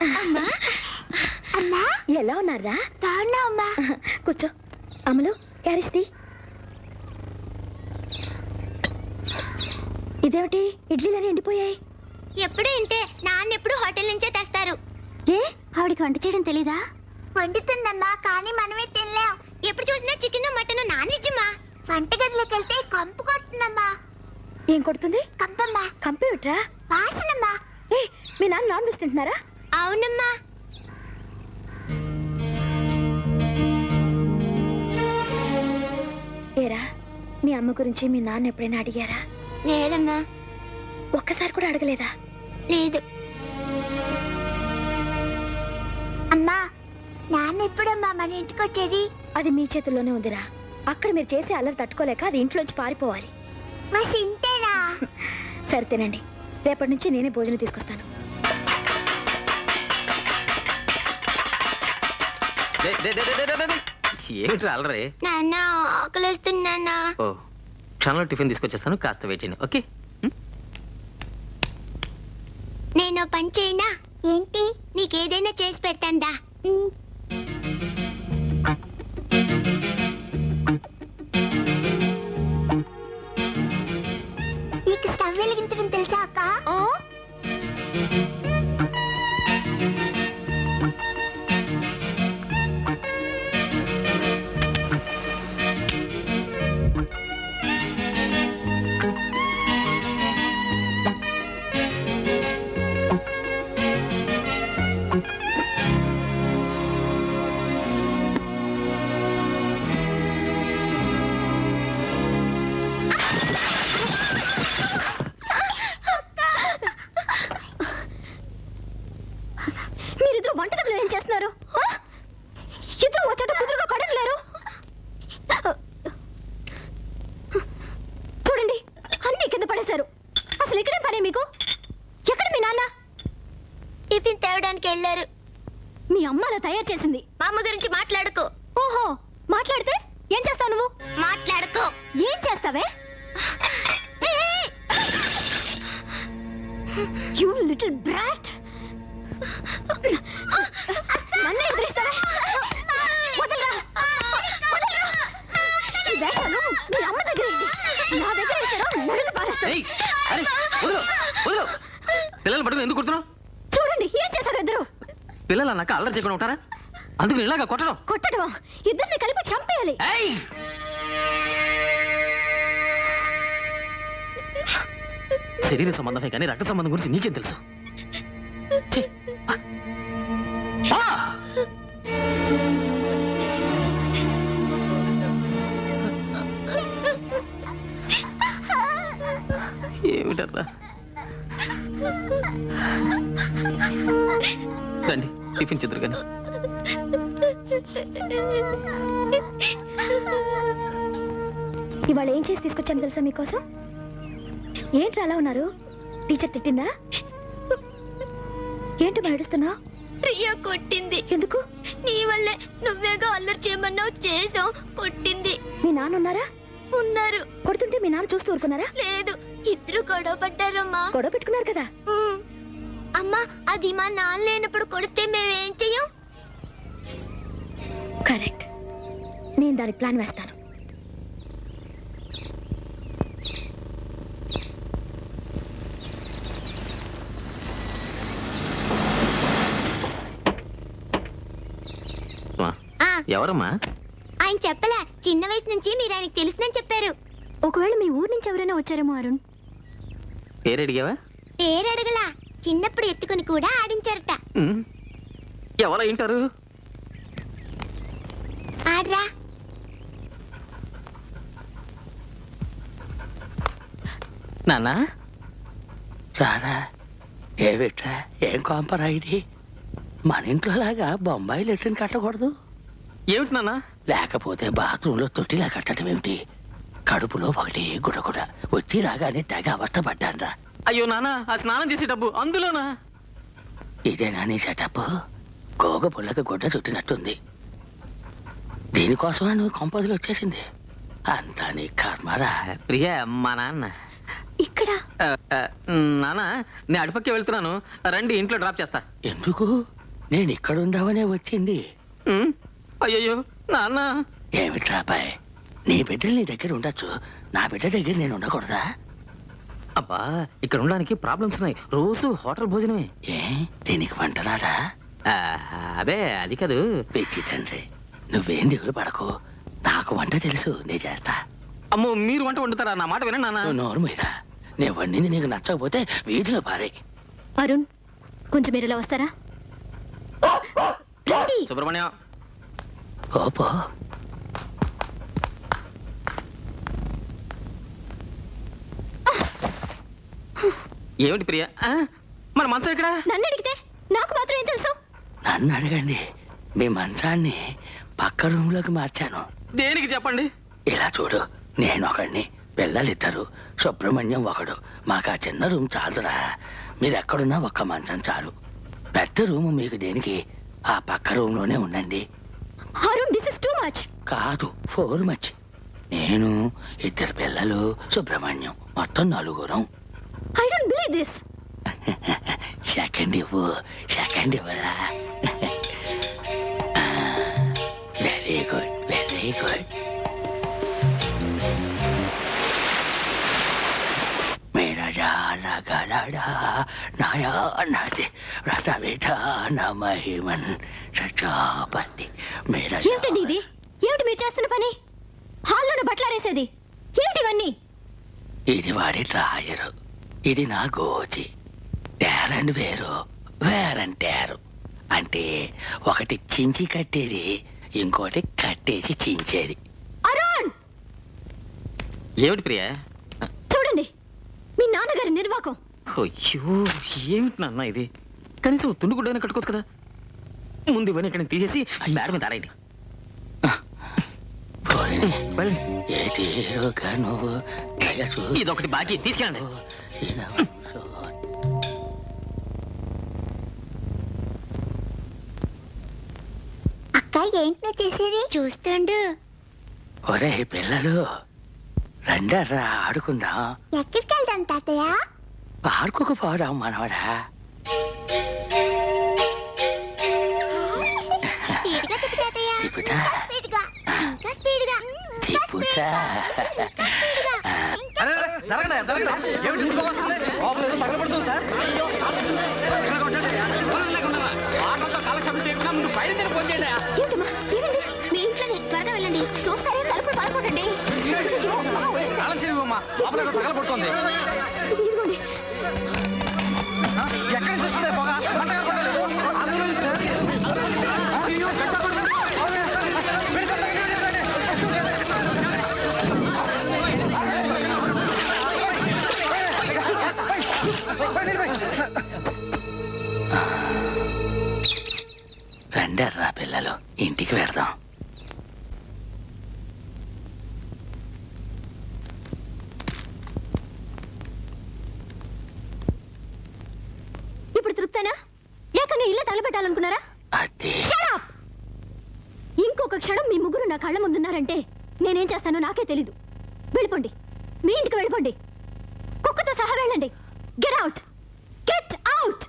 అమ్మా అమ్మా ఎలా ఉన్నారా బాగున్నా అమ్మా కూర్చో అమలు క్యారిస్తి ఇదేమిటి ఇడ్లీలని ఎండిపోయాయి ఎప్పుడు ఇంతే నాన్న ఎప్పుడు హోటల్ నుంచే తెస్తారు ఏ ఆవిడికి వంట చేయడం తెలీదా వండుతుందమ్మా కానీ మనమే తినలేం ఎప్పుడు చూసినా చికెన్ మటన్ నాన్ వెజ్ అమ్మా వంటగదిలోకి వెళ్తే కంపు కొడుతుందమ్మా ఏం కొడుతుంది కంపమ్మా కంప్యూటరా వాసనమ్మా ఏ మీ నాన్న నాన్ వెజ్ తింటున్నారా అవునమ్మా ఏరా మీ అమ్మ గురించి మీ నాన్న ఎప్పుడైనా అడిగారా లేదమ్మా ఒక్కసారి కూడా అడగలేదా లేదు అమ్మా నాన్న ఎప్పుడమ్మా మన ఇంటికి వచ్చేది అది మీ చేతుల్లోనే ఉందిరా అక్కడ మీరు చేసే అల్లరి తట్టుకోలేక అది ఇంట్లోంచి పారిపోవాలి మరి ఇంతేనా సరే తినండి రేపటి నుంచి నేనే భోజనం తీసుకొస్తాను డే, డే, డే, డే, డే, డే, డే. ఏమిట్రా అలరే నాన్న ఆకలిస్తున్నానా ఓ క్షణంలో టిఫిన్ తీసుకొచ్చేస్తాను కాస్త వెయిట్ చేయండి ఓకే నేను ఓ పని చేయనా ఏంటి నీకేదైనా చేసి పెట్టండా నీకు స్టవ్ వెలిగించడం తెలుసా అక్క మీరిద్దరు వంటగదిలో ఏం చేస్తున్నారు ఆ? ఇద్దరు వచ్చాట కుదురుగా పడట్లేరు చూడండి అన్ని కింద పడేశారు అసలు ఇక్కడే పనే మీకు ఎక్కడ మీ నాన్న టిఫిన్ తేవడానికి వెళ్ళారు మీ అమ్మ అలా తయారు చేసింది మా అమ్మ గురించి మాట్లాడుకో ఓహో మాట్లాడితే ఏం చేస్తావు నువ్వు మాట్లాడుకో ఏం చేస్తావే యూ లిటిల్ బ్రాట్ నన్ను ఎదిరిస్తావే వదలరా వదలరా ఈ వేషాలు మీ అమ్మ దగ్గర ఏంటి నా దగ్గర వేసారో నడుగు పారేస్తాను ఏయ్, అరే, వదలు, వదలు. పిల్లలు పట్టుకుని ఎందుకు కుడుతున్నావు చూడండి ఏం చేశారు ఇద్దరు పిల్లలు అన్నాక అల్లరి చేయకుండా ఉంటారా అందుకు నేను ఇలాగా కొట్టడం కొట్టడమా ఇద్దరిని కలిపి చంపేయాలి ఏయ్! శరీర సంబంధమే కానీ రక్త సంబంధం గురించి నీకేం తెలుసు ఛీ, ఆ. ఆ! ఏమిటట్లా రండి టిఫిన్ చెదురు కానీ ఇవాళ ఏం చేసి తీసుకొచ్చాను తెలుసా మీకోసం ఏంటి అలా ఉన్నారు టీచర్ తిట్టిందా ఏంటి ఏడుస్తున్నావు ప్రియా కొట్టింది ఎందుకు నీ వల్లే నువ్వేగా అల్లరి చేయమన్నావు చేసావు కొట్టింది మీ నాన్న ఉన్నారా ఉన్నారు కొడుతుంటే మీ నాన్న చూస్తూ ఊరుకున్నారా లేదు ఇద్దరు గొడవ పడ్డారమ్మా గొడవ పెట్టుకున్నారు కదా ఉమ్. అమ్మా అది మా నాన్న లేనప్పుడు కొడితే మేమేం చెయ్యం కరెక్ట్ నేను దానికి ప్లాన్ వేస్తాను మా, ఆ, ఎవరమ్మా ఆయన చెప్పలే చిన్న వయసు నుంచి మీరు ఆయనకు తెలుసునని చెప్పారు ఒకవేళ మీ ఊరు నుంచి ఎవరైనా వచ్చారేమో అరుణ్ పేరు అడిగావా పేరు అడగలా చిన్నప్పుడు ఎత్తుకుని కూడా ఆడించారట ఉమ్. ఎవరు వింటారు ఆడ్రా నాన్న రారా ఏమిట్రా ఏం కాంపరా ఇది మన ఇంట్లో లాగా బొంబాయి లెట్రిన్ కట్టకూడదు ఏమిటి నాన్న లేకపోతే బాత్రూంలో తొట్టిలా కట్టడం ఏమిటి కడుపులో ఒకటి గుడగుడ వచ్చి రాగానే తెగ అవస్థ పడ్డాన్రా అయ్యో నాన్న ఆ స్నానం చేసే డబ్బు అందులోనా ఇదేనా నీ సెటప్ గోగ పుల్లకి గుడ్డ చుట్టినట్టుంది దీనికోసమా నువ్వు కంపోజులు వచ్చేసింది అంతా నీ కర్మరా ప్రియా మా నాన్న ఇక్కడ ఆ, ఆ, నాన్న నేను అటుపక్కే వెళ్తున్నాను రండి ఇంట్లో డ్రాప్ చేస్తా ఎందుకు నేను ఇక్కడుందామనే వచ్చింది ఉమ్, అయ్యయ్యో నాన్న ఏమిట్రా అబ్బాయి నీ బిడ్డలు నీ దగ్గర ఉండొచ్చు నా బిడ్డ దగ్గర నేను ఉండకూడదా అబ్బా ఇక్కడ ఉండడానికి ప్రాబ్లమ్స్ ఉన్నాయి రోజు హోటల్ భోజనమే ఏ దీనికి వంట రాదా ఆ, అదే అది కాదు పిచ్చి తండ్రి నువ్వేం దిగులు పడకు నాకు వంట తెలుసు నే చేస్తా అమ్మో మీరు వంట వండుతారా నా మాట వినండి నాన్న నువ్వు నోరు మీద నేను వండింది నీకు నచ్చకపోతే వీధిలో పారే అరుణ్ కొంచెం మీరు ఇలా వస్తారా రండి. సుబ్రహ్మణ్యం ఓపో ఏమిటి ప్రియ ఆ? మన మంచం ఇక్కడ నన్ను అడిగితే నాకు మాత్రం ఏం తెలుసు నన్ను అడగండి మీ మంచాన్ని పక్క రూమ్ లోకి మార్చాను దేనికి చెప్పండి ఇలా చూడు నేను ఒకడిని పిల్లలిద్దరు సుబ్రహ్మణ్యం ఒకడు మాకు ఆ చిన్న రూమ్ చాలురా మీరు ఎక్కడున్నా ఒక్క మంచం చాలు పెద్ద రూమ్ మీకు దేనికి ఆ పక్క రూమ్ లోనే ఉండండి Arun this is too much కాదు ఫోర్ మచ్ నేను ఇద్దరు పిల్లలు సుబ్రహ్మణ్యం మొత్తం నలుగురం I don't believe this second ఇవ్వు సెకండ్ ఇవ్వరా వెరీ గుడ్ వెరీ గుడ్ मेरा जाला गलाडा नाया नदी रथ विधान महिमन सचापति मेरा ఏమిటండి ఇది ఏమిటి మీరు చేస్తున్న పని హాల్లోనే బట్టలారేసేది ఏమిటి ఇవన్నీ ఇది వాడి డ్రాయరు ఇది నా గోచి డేరని వేరు వేరంటారు అంటే ఒకటి చించి కట్టేది ఇంకోటి కట్టేసి చించేది అరుణ్ ఏమిటి ప్రియ చూడండి మీ నాన్నగారి నిర్వాకం అయ్యో ఏమిటి నాన్న ఇది కనీసం తుండు గుడ్డైనా కట్టుకోవచ్చు కదా ముందు ఇవన్నీ ఇక్కడ తీసేసి మేడ మీద ఆరేయండి పోరిని వెళ్ళండి. ఏటి హీరోగా నువ్వు దయచూ ఇదొకటి బాకీ తీసుకెళ్ళండి అక్క ఏంటి నువ్వు చేసేది చూస్తుండు ఒరే పిల్లలు రండర్రా ఆడుకుందాం ఎక్కడికి వెళ్దాం తాతయ్య పార్కుకు పోదాం మనవడా స్పీడ్గా తిప్పు తాతయ్య తిప్పుతా? స్పీడ్గా ఇంకా స్పీడ్గా ఇంకా తిప్పుతా? స్పీడ్గా ఇంకా స్పీడ్గా ఇంకా జరగండి జరగండి ఏమిటి ఇందుకు వస్తుంది? లోపల ఏదో తగలబడుతుంది సార్ ఇక్కడ కొట్టండి. దూరం లేకుండా. ఆటోతో కాలక్షేపం చేయకుండా ముందు బయలుదేరి ఫోన్ చేయండి. ఏంటమ్మా ఏమైంది మీ ఇంట్లోనే త్వరగా వెళ్ళండి చూస్తారే తలుపులు పడకూడండి కాలక్షేపం ఇవ్వమ్మా. లోపల ఏదో తగలబడుతుంది. ఇదిగోండి ఆ? ఎక్కడి నుంచి వస్తుంది పొగ? మంట కనపడలేదు. అందులో నుంచి సార్. అయ్యో, గంట కొడుతుంది. వెళ్ళిపోండి, వెళ్ళిపోండి. రండర్రా పిల్లలు ఇంటికి వెడదాం ఇప్పుడు తృప్తేనా ఏకంగా ఇల్లు తగలబెట్టాలనుకున్నారా అదే Shut up! ఇంకొక క్షణం మీ ముగ్గురు నా కళ్ళ ముందున్నారంటే నేనేం చేస్తానో నాకే తెలీదు వెళ్ళిపోండి మీ ఇంటికి వెళ్ళిపోండి కుక్కతో సహా వెళ్ళండి గెట్ అవుట్ గెట్ అవుట్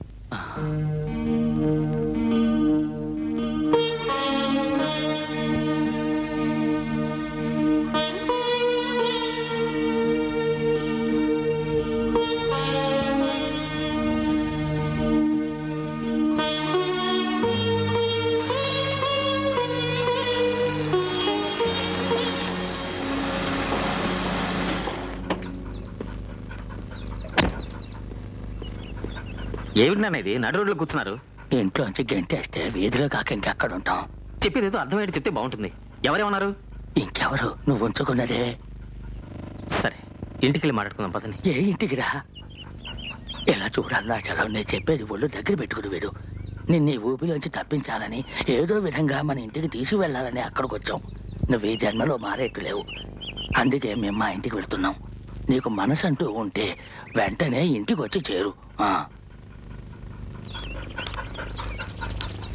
ఏమిటి నాన్న ఇది నడు రోడ్లో కూర్చున్నారు ఇంట్లోంచి గంటేస్తే వీధిలో కాక ఇంకెక్కడ ఉంటాం చెప్పేది ఏదో అర్థమయ్యేది చెప్తే బాగుంటుంది ఎవరేమన్నారు ఇంకెవరు నువ్వు ఉంచుకున్నదే సరే ఇంటికి వెళ్ళి మాట్లాడుకుందాం పదని ఏ ఇంటికిరా ఎలా చూడాలన్నా చలం నేను చెప్పేది ఒళ్ళు దగ్గర పెట్టుకుని వీడు నిన్న ఈ ఊపిలోంచి తప్పించాలని ఏదో విధంగా మన ఇంటికి తీసుకువెళ్ళాలని అక్కడికి వచ్చాం నువ్వు ఈ జన్మలో మారేట్టు లేవు అందుకే మేము మా ఇంటికి వెళ్తున్నాం నీకు మనసు అంటూ ఉంటే వెంటనే ఇంటికి వచ్చి చేరు ఆ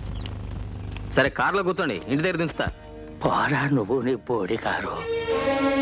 సరే కార్లో కూర్చోండి ఇంటి దగ్గర దించుతా పోరా నువ్వు నీ బోడి కారు